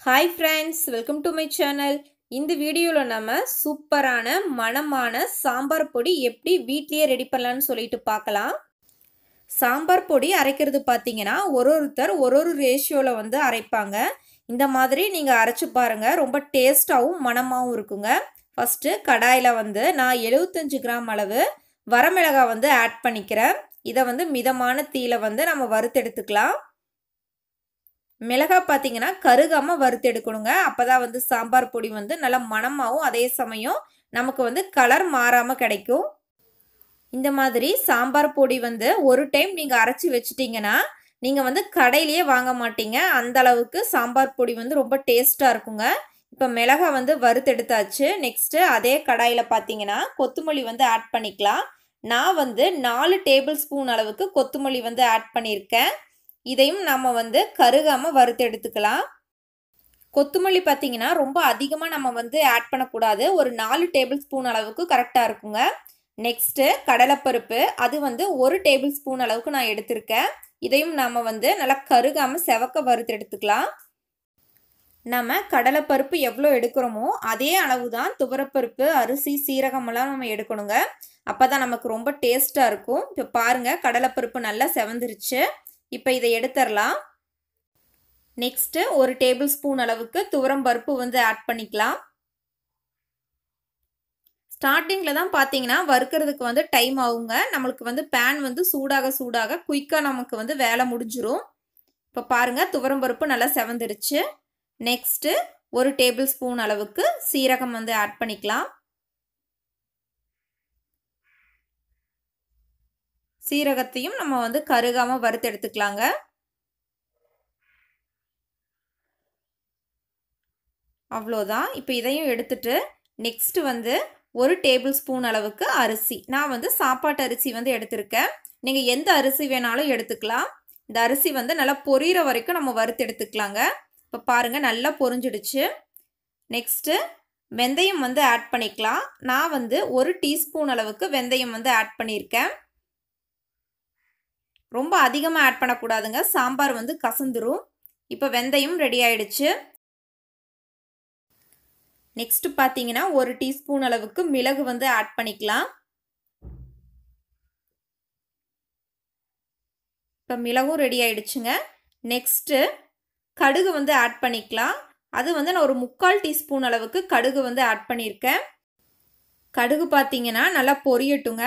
hi friends welcome to my channel இந்த வீடியோவில் நம்ம சூப்பரான மணமான சாம்பார் பொடி எப்படி வீட்லேயே ரெடி பண்ணலான்னு சொல்லிட்டு பார்க்கலாம் சாம்பார் பொடி அரைக்கிறது பார்த்தீங்கன்னா ஒரு ஒருத்தர் ஒரு ஒரு ரேஷியோவில் வந்து அரைப்பாங்க இந்த மாதிரி நீங்கள் அரைச்சி பாருங்கள் ரொம்ப டேஸ்ட்டாகவும் மணமாகவும் இருக்குங்க ஃபஸ்ட்டு கடாயில் வந்து நான் எழுபத்தஞ்சு கிராம் அளவு வரமிளகாய் வந்து ஆட் பண்ணிக்கிறேன் இதை வந்து மிதமான தீயில வந்து நம்ம வறுத்தெடுத்துக்கலாம் மிளகாய் பார்த்தீங்கன்னா கருகாமல் வறுத்து எடுக்கணுங்க அப்போ தான் வந்து சாம்பார் பொடி வந்து நல்லா மணமாகவும் அதே சமயம் நமக்கு வந்து கலர் மாறாமல் கிடைக்கும் இந்த மாதிரி சாம்பார் பொடி வந்து ஒரு டைம் நீங்கள் அரைச்சி வச்சிட்டிங்கன்னா நீங்கள் வந்து கடையிலேயே வாங்க மாட்டீங்க அந்த அளவுக்கு சாம்பார் பொடி வந்து ரொம்ப டேஸ்ட்டாக இருக்குங்க இப்போ மிளகாய் வந்து வறுத்தெடுத்தாச்சு நெக்ஸ்ட்டு அதே கடாயில் பார்த்தீங்கன்னா கொத்தமல்லி வந்து ஆட் பண்ணிக்கலாம் நான் வந்து நாலு டேபிள் ஸ்பூன் அளவுக்கு கொத்தமல்லி வந்து ஆட் பண்ணியிருக்கேன் இதையும் நம்ம வந்து கருகாமல் வறுத்து எடுத்துக்கலாம் கொத்தமல்லி பார்த்தீங்கன்னா ரொம்ப அதிகமாக நம்ம வந்து ஆட் பண்ணக்கூடாது ஒரு நாலு டேபிள் ஸ்பூன் அளவுக்கு கரெக்டாக இருக்குங்க நெக்ஸ்ட்டு கடலைப்பருப்பு அது வந்து ஒரு டேபிள் ஸ்பூன் அளவுக்கு நான் எடுத்திருக்கேன் இதையும் நம்ம வந்து நல்லா கருகாமல் செவக்க வறுத்து எடுத்துக்கலாம் நம்ம கடலைப்பருப்பு எவ்வளோ எடுக்கிறோமோ அதே அளவு தான் துவரப்பருப்பு அரிசி சீரகமெல்லாம் நம்ம எடுக்கணுங்க அப்போ தான் நமக்கு ரொம்ப டேஸ்ட்டாக இருக்கும் இப்போ பாருங்கள் கடலைப்பருப்பு நல்லா செவந்துருச்சு இப்போ இதை எடுத்துடலாம் நெக்ஸ்ட்டு ஒரு டேபிள் ஸ்பூன் அளவுக்கு துவரம் பருப்பு வந்து ஆட் பண்ணிக்கலாம் ஸ்டார்டிங்கில் தான் பார்த்தீங்கன்னா வறுக்கிறதுக்கு வந்து டைம் ஆகுங்க நம்மளுக்கு வந்து பேன் வந்து சூடாக சூடாக குயிக்காக நமக்கு வந்து வேலை முடிஞ்சிரும் இப்போ பாருங்கள் துவரம் பருப்பு நல்லா செவந்துருச்சு நெக்ஸ்ட்டு ஒரு டேபிள் ஸ்பூன் அளவுக்கு சீரகம் வந்து ஆட் பண்ணிக்கலாம் சீரகத்தையும் நம்ம வந்து கருகாமல் வறுத்து எடுத்துக்கலாங்க அவ்வளோதான் இப்போ இதையும் எடுத்துட்டு நெக்ஸ்ட் வந்து ஒரு டேபிள் ஸ்பூன் அளவுக்கு அரிசி நான் வந்து சாப்பாட்டு அரிசி வந்து எடுத்திருக்கேன் நீங்கள் எந்த அரிசி வேணாலும் எடுத்துக்கலாம் இந்த அரிசி வந்து நல்லா பொரியிற வரைக்கும் நம்ம வறுத்து எடுத்துக்கலாங்க இப்போ பாருங்கள் நல்லா பொரிஞ்சிடுச்சு நெக்ஸ்ட்டு வெந்தயம் வந்து ஆட் பண்ணிக்கலாம் நான் வந்து ஒரு டீஸ்பூன் அளவுக்கு வெந்தயம் வந்து ஆட் பண்ணியிருக்கேன் ரொம்ப அதிகமாக ஆட் பண்ணக்கூடாதுங்க சாம்பார் வந்து கசந்துரும் இப்போ வெந்தயம் ரெடி ஆயிடுச்சு நெக்ஸ்ட் பார்த்தீங்கன்னா ஒரு டீஸ்பூன் அளவுக்கு மிளகு வந்து ஆட் பண்ணிக்கலாம் இப்போ மிளகும் ரெடி ஆயிடுச்சுங்க நெக்ஸ்ட்டு கடுகு வந்து ஆட் பண்ணிக்கலாம் அது வந்து நான் ஒரு முக்கால் டீஸ்பூன் அளவுக்கு கடுகு வந்து ஆட் பண்ணியிருக்கேன் கடுகு பார்த்தீங்கன்னா நல்லா பொரியட்டுங்க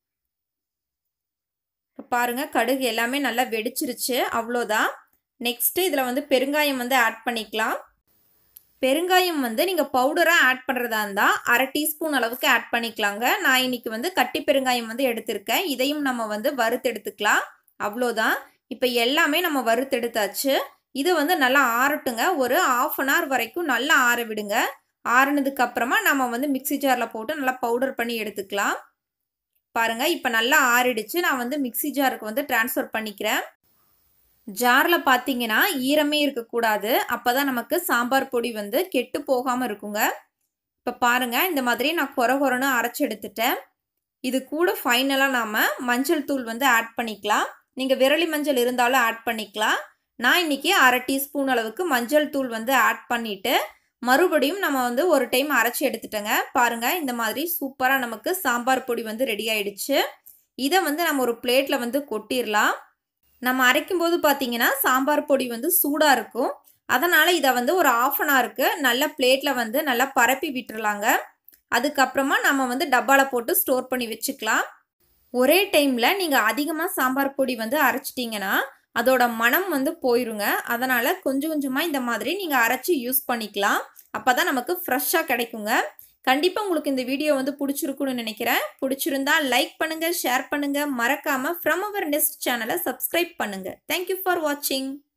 இப்போ பாருங்கள் கடுகு எல்லாமே நல்லா வெடிச்சிருச்சு அவ்வளோதான் நெக்ஸ்ட்டு இதில் வந்து பெருங்காயம் வந்து ஆட் பண்ணிக்கலாம் பெருங்காயம் வந்து நீங்கள் பவுடராக ஆட் பண்ணுறதா இருந்தால் அரை டீஸ்பூன் அளவுக்கு ஆட் பண்ணிக்கலாங்க நான் இன்னைக்கு வந்து கட்டி பெருங்காயம் வந்து எடுத்திருக்கேன் இதையும் நம்ம வந்து வறுத்து எடுத்துக்கலாம் அவ்வளோதான் இப்போ எல்லாமே நம்ம வறுத்து எடுத்தாச்சு இது வந்து நல்லா ஆறட்டுங்க ஒரு ஆஃப் அன் ஹவர் வரைக்கும் நல்லா ஆற விடுங்க ஆறுனதுக்கு அப்புறமா நம்ம வந்து மிக்சி ஜாரில் போட்டு நல்லா பவுடர் பண்ணி எடுத்துக்கலாம் பாருங்கள் இப்போ நல்லா ஆறிடுச்சு நான் வந்து மிக்சி ஜாருக்கு வந்து டிரான்ஸ்ஃபர் பண்ணிக்கிறேன் ஜாரில் பார்த்தீங்கன்னா ஈரமே இருக்கக்கூடாது அப்போ தான் நமக்கு சாம்பார் பொடி வந்து கெட்டு போகாமல் இருக்குங்க இப்போ பாருங்கள் இந்த மாதிரி நான் குறை குறைன்னு அரைச்சி எடுத்துட்டேன் இது கூட ஃபைனலாக நாம் மஞ்சள் தூள் வந்து ஆட் பண்ணிக்கலாம் நீங்கள் விரலி மஞ்சள் இருந்தாலும் ஆட் பண்ணிக்கலாம் நான் இன்றைக்கி அரை டீஸ்பூன் அளவுக்கு மஞ்சள் தூள் வந்து ஆட் பண்ணிவிட்டு மறுபடியும் நம்ம வந்து ஒரு டைம் அரைச்சி எடுத்துட்டேங்க பாருங்கள் இந்த மாதிரி சூப்பராக நமக்கு சாம்பார் பொடி வந்து ரெடி ஆயிடுச்சு இதை வந்து நம்ம ஒரு பிளேட்டில் வந்து கொட்டிடலாம் நம்ம அரைக்கும் போது பார்த்தீங்கன்னா சாம்பார் பொடி வந்து சூடாக இருக்கும் அதனால் இதை வந்து ஒரு ஆஃப் அன் ஹவருக்கு நல்ல பிளேட்டில் வந்து நல்லா பரப்பி விட்டுறலாங்க அதுக்கப்புறமா நம்ம வந்து டப்பாவில் போட்டு ஸ்டோர் பண்ணி வச்சுக்கலாம் ஒரே டைமில் நீங்கள் அதிகமாக சாம்பார் பொடி வந்து அரைச்சிட்டிங்கன்னா அதோட மனம் வந்து போயிருங்க அதனால் கொஞ்சம் கொஞ்சமாக இந்த மாதிரி நீங்கள் அரைச்சி யூஸ் பண்ணிக்கலாம் அப்போ தான் நமக்கு ஃப்ரெஷ்ஷாக கிடைக்குங்க கண்டிப்பாக உங்களுக்கு இந்த வீடியோ வந்து பிடிச்சிருக்குன்னு நினைக்கிறேன் பிடிச்சிருந்தா லைக் பண்ணுங்கள் ஷேர் பண்ணுங்கள் மறக்காமல் ஃப்ரம் அவர் நெக்ஸ்ட் சேனலை சப்ஸ்கிரைப் பண்ணுங்கள் தேங்க்யூ ஃபார் வாட்சிங்